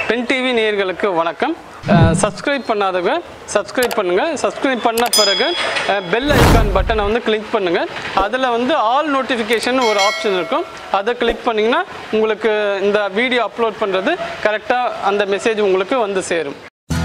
Pen TV நேயர்களுக்கு வணக்கம் subscribe பண்ணாதவங்க சப்ஸ்கிரைப் பண்ணுங்க சப்ஸ்கிரைப் பண்ண பிறகு பெல் ஐக்கான் பட்டனை வந்து கிளிக் பண்ணுங்க அதில் வந்து ஆல் நோட்டிஃபிகேஷன் ஒரு ஆப்ஷன் இருக்கும் அதை கிளிக் பண்ணிங்கன்னா உங்களுக்கு இந்த வீடியோ அப்லோட் பண்ணுறது கரெக்டாக அந்த மெசேஜ் உங்களுக்கு வந்து சேரும்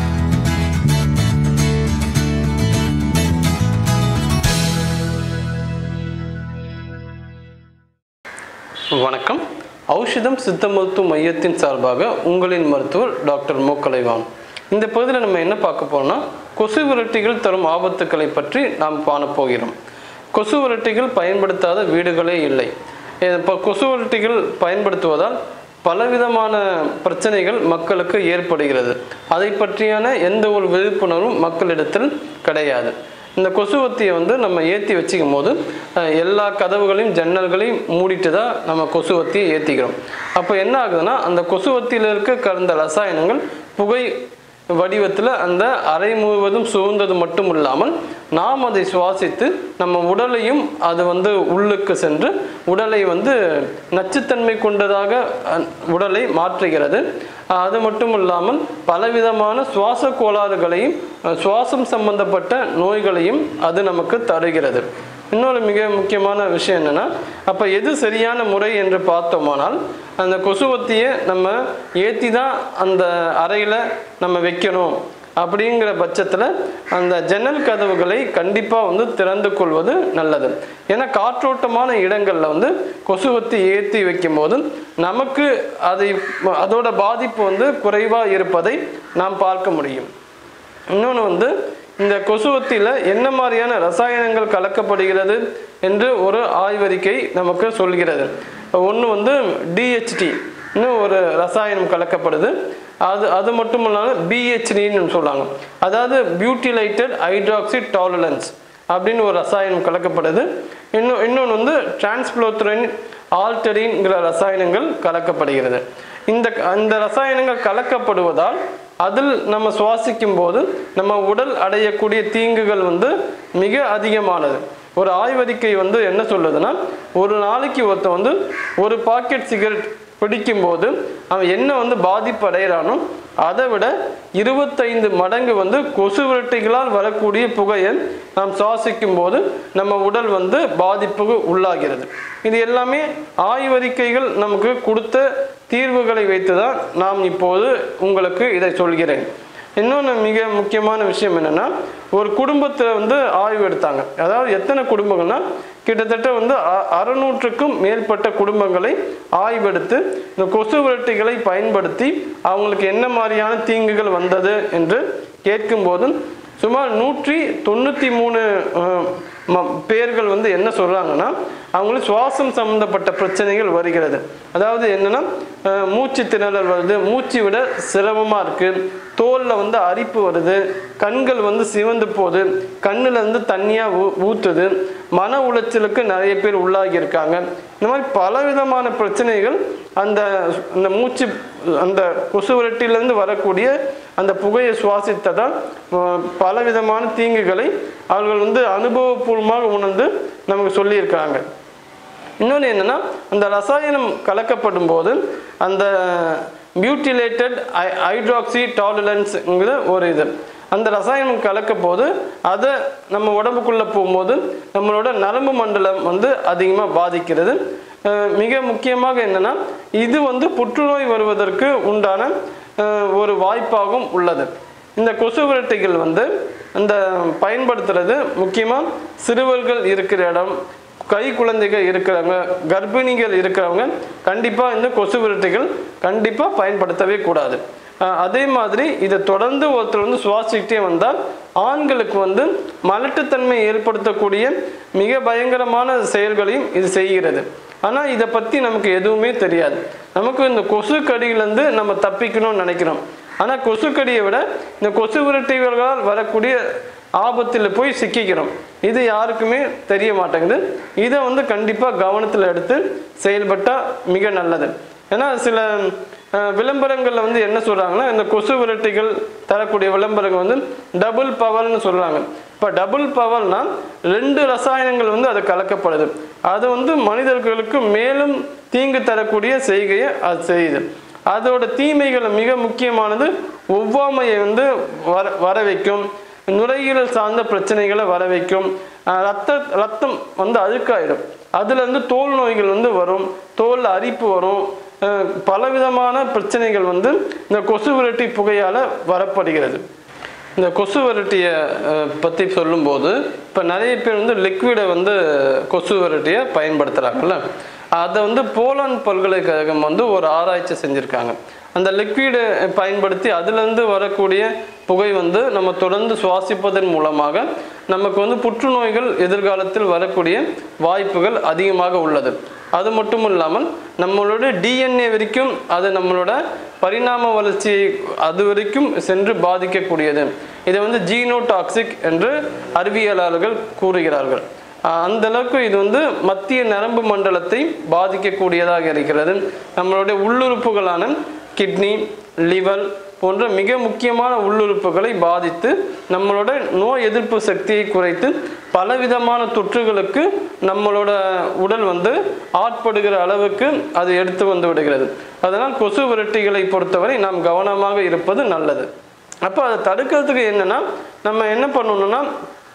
வணக்கம் ஔஷதம் சித்த மருத்துவ மையத்தின் சார்பாக உங்களின் மருத்துவர் டாக்டர் மோ கலைவான் இந்த பகுதியில் நம்ம என்ன பார்க்க போறோம்னா கொசு விரட்டிகள் தரும் ஆபத்துக்களை பற்றி நாம் காண போகிறோம் கொசு விரட்டிகள் பயன்படுத்தாத வீடுகளே இல்லை இப்போ கொசு விரட்டிகள் பயன்படுத்துவதால் பலவிதமான பிரச்சனைகள் மக்களுக்கு ஏற்படுகிறது அதை பற்றியான எந்த ஒரு விழிப்புணர்வும் மக்களிடத்தில் கிடையாது இந்த கொசுவத்தியை வந்து நம்ம ஏற்றி வச்சுக்கும் போது அஹ், எல்லா கதவுகளையும் ஜன்னல்களையும் மூடிட்டு தான் நம்ம கொசுவத்தியை ஏற்றிக்கிறோம் அப்போ என்ன ஆகுதுன்னா அந்த கொசுவத்தியில் இருக்க கலந்த ரசாயனங்கள் புகை வடிவத்தில் அந்த அறை முழுவதும் சூழ்ந்தது மட்டும் இல்லாமல் நாம் அதை சுவாசித்து நம்ம உடலையும் அது வந்து உள்ளுக்கு சென்று உடலை வந்து நச்சுத்தன்மை கொண்டதாக அஹ், உடலை மாற்றுகிறது அஹ், அது மட்டும் இல்லாமல் பலவிதமான சுவாச கோளாறுகளையும் அஹ், சுவாசம் சம்பந்தப்பட்ட நோய்களையும் அது நமக்கு தருகிறது இன்னொரு மிக முக்கியமான விஷயம் என்னன்னா அப்போ எது சரியான முறை என்று பார்த்தோமானால் அந்த கொசுவத்தியை நம்ம ஏற்றி தான் அந்த அறையில் நம்ம வைக்கணும் அப்படிங்கிற பட்சத்தில் அந்த ஜன்னல் கதவுகளை கண்டிப்பாக வந்து திறந்து கொள்வது நல்லது ஏன்னா காற்றோட்டமான இடங்களில் வந்து கொசுவத்தி ஏற்றி வைக்கும் போது நமக்கு அதை அதோட பாதிப்பு வந்து குறைவாக இருப்பதை நாம் பார்க்க முடியும் இன்னொன்று வந்து இந்த கொசுவத்தியில் என்ன மாதிரியான ரசாயனங்கள் கலக்கப்படுகிறது என்று ஒரு ஆய்வறிக்கை நமக்கு சொல்கிறது ஒன்று வந்து டிஹெச்டி இன்னும் ஒரு ரசாயனம் கலக்கப்படுது அது அது மட்டும் இல்லாமல் பிஹெச்டின்னு சொல்லுவாங்க அதாவது பியூட்டிலைட்டட் ஹைட்ராக்சி டாலரன்ஸ் அப்படின்னு ஒரு ரசாயனம் கலக்கப்படுது இன்னும் இன்னொன்று வந்து டிரான்ஸ்ப்ளோத்ரின் ஆல்டரின்கிற ரசாயனங்கள் கலக்கப்படுகிறது இந்த இந்த ரசாயனங்கள் கலக்கப்படுவதால் அதில் நம்ம சுவாசிக்கும் போது நம்ம உடல் அடையக்கூடிய தீங்குகள் வந்து மிக அதிகமானது ஒரு ஆய்வறிக்கை வந்து என்ன சொல்லுதுன்னா ஒரு நாளைக்கு ஒருத்தன் வந்து ஒரு பாக்கெட் சிகரெட் பிடிக்கும்போது அவன் என்ன வந்து பாதிப்பு அடைகிறானோ அதை விட இருபத்தைந்து மடங்கு வந்து கொசு விரட்டிகளால் வரக்கூடிய புகையை நாம் சுவாசிக்கும் போது நம்ம உடல் வந்து பாதிப்புக்கு உள்ளாகிறது இது எல்லாமே ஆய்வறிக்கைகள் நமக்கு கொடுத்த தீர்வுகளை வைத்து தான் நாம் இப்போது உங்களுக்கு இதை சொல்கிறேன் இன்னொன்று மிக முக்கியமான விஷயம் என்னன்னா ஒரு குடும்பத்தில் வந்து ஆய்வு எடுத்தாங்க அதாவது எத்தனை குடும்பங்கள்னா கிட்டத்தட்ட வந்து அ- அறுநூற்றுக்கும் மேற்பட்ட குடும்பங்களை ஆய்வெடுத்து இந்த கொசு விரட்டிகளை பயன்படுத்தி அவங்களுக்கு என்ன மாதிரியான தீங்குகள் வந்தது என்று கேட்கும்போது சுமார் நூற்றி தொண்ணூற்றி மூணு அஹ், ம- பேர்கள் வந்து என்ன சொல்கிறாங்கன்னா அவங்களுக்கு சுவாசம் சம்பந்தப்பட்ட பிரச்சனைகள் வருகிறது அதாவது என்னன்னா அஹ், மூச்சு திணறல் வருது மூச்சு விட சிரமமாக இருக்குது தோலில் வந்து அரிப்பு வருது கண்கள் வந்து சிவந்து போகுது கண்ணுல இருந்து தண்ணியாக ஊ ஊற்றுது மன உளைச்சலுக்கு நிறைய பேர் உள்ளாகி இருக்காங்க இந்த மாதிரி பலவிதமான பிரச்சனைகள் அந்த அந்த மூச்சு அந்த கொசு விரட்டியிலேருந்து வரக்கூடிய அந்த புகையை சுவாசித்ததால் அஹ், பலவிதமான தீங்குகளை அவர்கள் வந்து அனுபவபூர்வமாக உணர்ந்து நமக்கு சொல்லியிருக்காங்க இன்னொன்று என்னன்னா அந்த ரசாயனம் கலக்கப்படும் போது அந்த பியூட்டிலேட்டட் ஹைட்ராக்சி டாலரன்ஸுங்கிற ஒரு இது அந்த ரசாயனம் கலக்க போது அதை நம்ம உடம்புக்குள்ளே போகும்போது நம்மளோட நரம்பு மண்டலம் வந்து அதிகமாக பாதிக்கிறது அஹ் மிக முக்கியமாக என்னன்னா இது வந்து புற்றுநோய் வருவதற்கு உண்டான அஹ், ஒரு வாய்ப்பாகவும் உள்ளது இந்த கொசு விரட்டிகள் வந்து இந்த பயன்படுத்துறது முக்கியமாக சிறுவர்கள் இருக்கிற இடம் கை குழந்தைகள் இருக்கிறவங்க கர்ப்பிணிகள் இருக்கிறவங்க கண்டிப்பாக இந்த கொசு விரட்டிகள் கண்டிப்பாக பயன்படுத்தவே கூடாது அஹ் அதே மாதிரி இதை தொடர்ந்து ஒருத்தர் வந்து சுவாசிக்கிட்டே வந்தால் ஆண்களுக்கு வந்து மலட்டுத்தன்மை ஏற்படுத்தக்கூடிய மிக பயங்கரமான செயல்களையும் இது செய்கிறது ஆனால் இதை பற்றி நமக்கு எதுவுமே தெரியாது நமக்கு இந்த கொசு கடியிலேருந்து நம்ம தப்பிக்கணும்னு நினைக்கிறோம் ஆனால் கொசு கடியை விட இந்த கொசு விரட்டிகளால் வரக்கூடிய ஆபத்தில் போய் சிக்கிக்கிறோம் இது யாருக்குமே தெரிய மாட்டேங்குது இதை வந்து கண்டிப்பாக கவனத்தில் எடுத்து செயல்பட்டால் மிக நல்லது ஏன்னா சில அஹ், விளம்பரங்கள்ல வந்து என்ன சொல்றாங்கன்னா இந்த கொசு விரட்டிகள் தரக்கூடிய விளம்பரங்கள் வந்து டபுள் பவர்னு சொல்றாங்க இப்போ டபுள் பவர்னா ரெண்டு ரசாயனங்கள் வந்து அது கலக்கப்படுது அது வந்து மனிதர்களுக்கு மேலும் தீங்கு தரக்கூடிய செய்கையை அது செய்யுது அதோட தீமைகள் மிக முக்கியமானது ஒவ்வாமையை வந்து வர வர வைக்கும் நுரையீரல் சார்ந்த பிரச்சனைகளை வர வைக்கும் அஹ் ரத்த ரத்தம் வந்து அழுக்காயிடும் அதுல இருந்து தோல் நோய்கள் வந்து வரும் தோல் அரிப்பு வரும் அஹ் பலவிதமான பிரச்சனைகள் வந்து இந்த கொசு விரட்டி புகையால வரப்படுகிறது இந்த கொசு விரட்டியை பற்றி சொல்லும்போது இப்போ நிறைய பேர் வந்து லிக்விடை வந்து கொசு விரட்டியை பயன்படுத்துகிறாங்கல்ல அதை வந்து போலாந்து பல்கலைக்கழகம் வந்து ஒரு ஆராய்ச்சி செஞ்சுருக்காங்க அந்த லிக்விடை பயன்படுத்தி அதுலேருந்து வரக்கூடிய புகை வந்து நம்ம தொடர்ந்து சுவாசிப்பதன் மூலமாக நமக்கு வந்து புற்றுநோய்கள் எதிர்காலத்தில் வரக்கூடிய வாய்ப்புகள் அதிகமாக உள்ளது அது மட்டும் இல்லாமல் நம்மளோட டிஎன்ஏ வரைக்கும் அது நம்மளோட பரிணாம வளர்ச்சியை அது வரைக்கும் சென்று பாதிக்கக்கூடியது இதை வந்து ஜீனோடாக்சிக் என்று அறிவியலாளர்கள் கூறுகிறார்கள் ஆஹ் அந்த அளவுக்கு இது வந்து மத்திய நரம்பு மண்டலத்தை பாதிக்கக்கூடியதாக இருக்கிறது நம்மளுடைய உள்ளுறுப்புகளான கிட்னி லிவர் போன்ற மிக முக்கியமான உள்ளுறுப்புகளை பாதித்து நம்மளோட நோய் எதிர்ப்பு சக்தியை குறைத்து பலவிதமான தொற்றுகளுக்கு நம்மளோட உடல் வந்து ஆட்படுகிற அளவுக்கு அது எடுத்து வந்து விடுகிறது அதனால் கொசு விரட்டிகளை பொறுத்தவரை நாம் கவனமாக இருப்பது நல்லது அப்போ அதை தடுக்கிறதுக்கு என்னன்னா நம்ம என்ன பண்ணணும்னா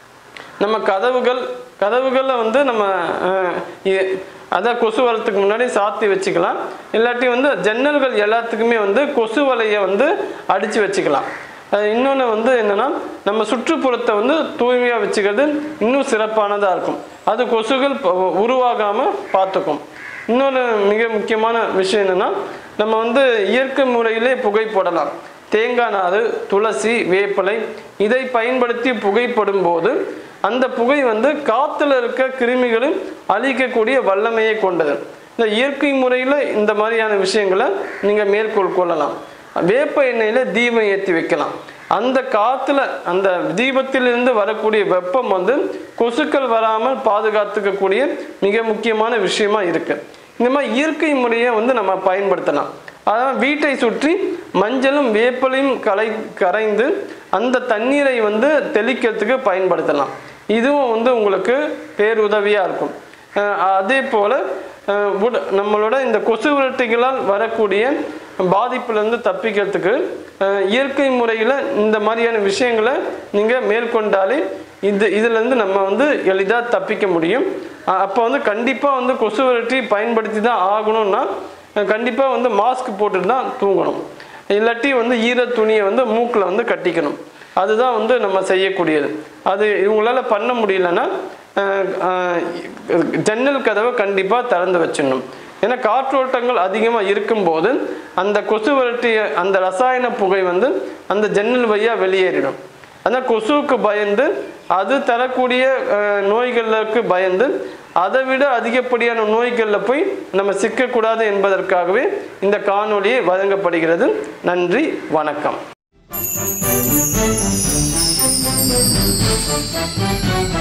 நம்ம கதவுகள் கதவுகளில் வந்து நம்ம அஹ், இ- அதான் கொசு வரத்துக்கு முன்னாடி சாத்தி வச்சுக்கலாம் இல்லாட்டி வந்து ஜன்னல்கள் எல்லாத்துக்குமே வந்து கொசு வலையை வந்து அடித்து வச்சுக்கலாம் இன்னொன்று வந்து என்னன்னா நம்ம சுற்றுப்புறத்தை வந்து தூய்மையாக வச்சுக்கிறது இன்னும் சிறப்பானதாக இருக்கும் அது கொசுகள் உருவாகாமல் பார்த்துக்கும் இன்னொரு மிக முக்கியமான விஷயம் என்னன்னா நம்ம வந்து இயற்கை முறையிலே புகை போடலாம் தேங்காய் நார் துளசி வேப்பிலை இதை பயன்படுத்தி புகைப்படும் போது அந்த புகை வந்து காத்துல இருக்க கிருமிகளை அழிக்கக்கூடிய வல்லமையை கொண்டது இந்த இயற்கை முறையில் இந்த மாதிரியான விஷயங்களை நீங்கள் மேற்கொள் கொள்ளலாம் வேப்ப எண்ணெயில தீபம் ஏற்றி வைக்கலாம் அந்த காத்துல அந்த தீபத்திலிருந்து வரக்கூடிய வெப்பம் வந்து கொசுக்கள் வராமல் பாதுகாத்துக்கக்கூடிய மிக முக்கியமான விஷயமா இருக்கு இந்த மாதிரி இயற்கை முறையை வந்து நம்ம பயன்படுத்தலாம் அதாவது வீட்டை சுற்றி மஞ்சளும் வேப்பலையும் கலை கரைந்து அந்த தண்ணீரை வந்து தெளிக்கிறதுக்கு பயன்படுத்தலாம் இதுவும் வந்து உங்களுக்கு பேருதவியா இருக்கும் அஹ் அதே போல அஹ் உட- நம்மளோட இந்த கொசு விரட்டிகளால் வரக்கூடிய பாதிப்புலேருந்து தப்பிக்கிறதுக்கு அஹ் இயற்கை முறையில் இந்த மாதிரியான விஷயங்களை நீங்கள் மேற்கொண்டாலே இது இதுலேருந்து நம்ம வந்து எளிதாக தப்பிக்க முடியும் அஹ் அப்போ வந்து கண்டிப்பாக வந்து கொசு விரட்டி பயன்படுத்தி தான் ஆகணும்னா கண்டிப்பாக வந்து மாஸ்க் போட்டுட்டு தான் தூங்கணும் இல்லாட்டி வந்து ஈர துணியை வந்து மூக்கில் வந்து கட்டிக்கணும் அதுதான் வந்து நம்ம செய்யக்கூடியது அது இவங்களால பண்ண முடியலன்னா அஹ், அஹ், ஜன்னல் கதவை கண்டிப்பாக திறந்து வச்சிடணும் ஏன்னா காற்றோட்டங்கள் அதிகமாக இருக்கும்போது அந்த கொசு விரட்டிய அந்த ரசாயன புகை வந்து அந்த ஜன்னல் வழியாக வெளியேறிடும் அந்த கொசுவுக்கு பயந்து அது தரக்கூடிய அஹ், நோய்களுக்கு பயந்து அதை விட அதிகப்படியான நோய்களில் போய் நம்ம சிக்கக்கூடாது என்பதற்காகவே இந்த காணொளியை வழங்கப்படுகிறது நன்றி வணக்கம் Thank you.